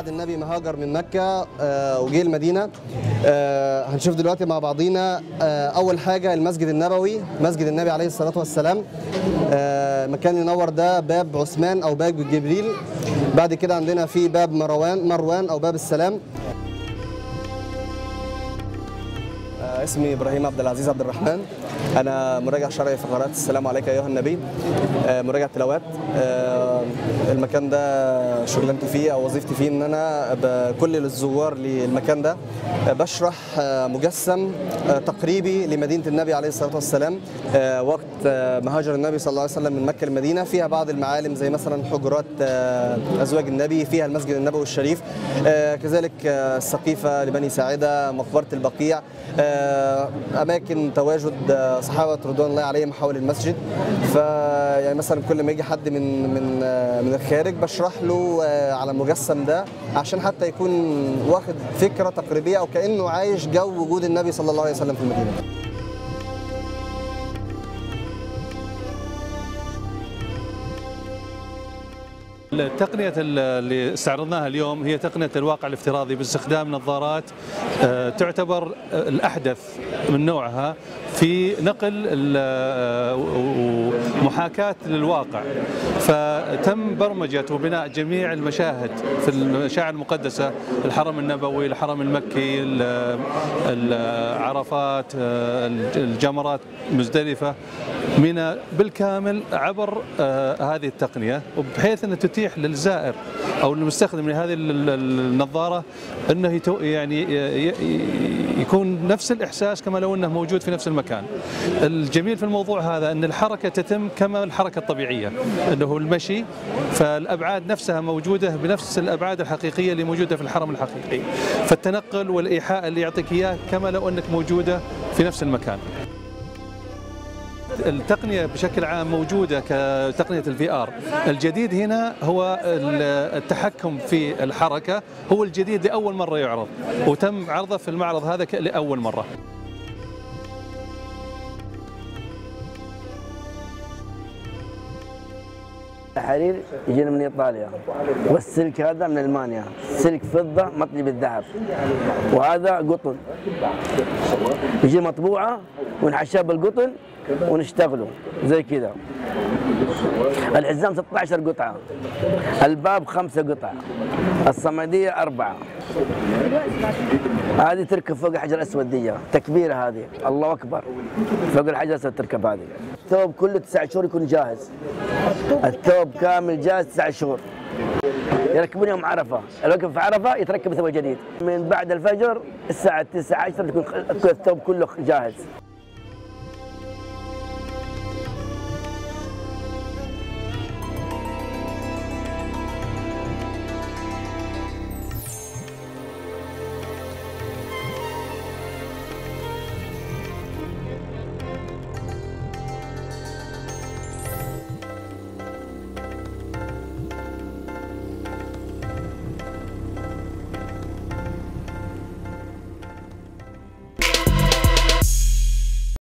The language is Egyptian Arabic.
بعد النبي ما هاجر من مكة آه، وجه المدينة آه، هنشوف دلوقتي مع بعضينا آه، أول حاجة المسجد النبوي مسجد النبي عليه الصلاة والسلام آه، مكان ينور ده باب عثمان أو باب جبريل بعد كده عندنا في باب مروان مروان أو باب السلام آه، اسمي ابراهيم عبد العزيز عبد الرحمن انا مراجع شرعي في قناه السلام عليك ايها النبي آه، مراجع تلاوات آه، المكان ده شغلانتي فيه او وظيفتي فيه ان انا بكل الزوار للمكان ده آه، بشرح آه، مجسم آه، تقريبي لمدينه النبي عليه الصلاه والسلام آه، وقت آه، ما هاجر النبي صلى الله عليه وسلم من مكه للمدينه فيها بعض المعالم زي مثلا حجرات آه، ازواج النبي فيها المسجد النبوي الشريف آه، كذلك آه، السقيفه لبني ساعده مقبره البقيع آه، اماكن تواجد آه، صحابه رضوان الله عليهم حول المسجد ف يعني مثلا كل ما يجي حد من من آه، من الخارج بشرح له آه، على المجسم ده عشان حتى يكون واخد فكره تقريبيه او كانه عايش جو وجود النبي صلى الله عليه وسلم في المدينه التقنية اللي استعرضناها اليوم هي تقنية الواقع الافتراضي باستخدام نظارات آه، تعتبر الأحدث من نوعها في نقل ال- آه، ومحاكاة للواقع فتم برمجة وبناء جميع المشاهد في المشاعر المقدسة الحرم النبوي الحرم المكي ال- ال- عرفات آه، الجمرات مزدلفة منى بالكامل عبر آه، هذه التقنية وبحيث أن تتيح للزائر أو المستخدم لهذه ال- ال- النظارة أنه يتو يعني ي- ي- يكون نفس الإحساس كما لو أنه موجود في نفس المكان الجميل في الموضوع هذا أن الحركة تتم كما الحركة الطبيعية أنه هو المشي فالأبعاد نفسها موجودة بنفس الأبعاد الحقيقية اللي موجودة في الحرم الحقيقي فالتنقل والإيحاء اللي يعطيك إياه كما لو أنك موجودة في نفس المكان التقنية بشكل عام موجودة كتقنية الفي ار الجديد هنا هو ال- التحكم في الحركة هو الجديد لأول مرة يعرض وتم عرضه في المعرض هذا ك- لأول مرة الحرير يجينا من ايطاليا والسلك هذا من المانيا سلك فضه مطلي بالذهب وهذا قطن يجي مطبوعه ونحشاه بالقطن ونشتغله زي كذا الحزام 16 قطعه الباب خمسه قطع الصمديه اربعه هذه تركب فوق الحجر الاسود دي تكبيره هذه الله اكبر فوق الحجر الاسود تركب هذه الثوب كله تسع شهور يكون جاهز الثوب كامل جاهز تسع شهور يركبون يوم عرفه، الوقف في عرفه يتركب ثوب جديد، من بعد الفجر الساعه 9 10 تكون تكون الثوب كله جاهز.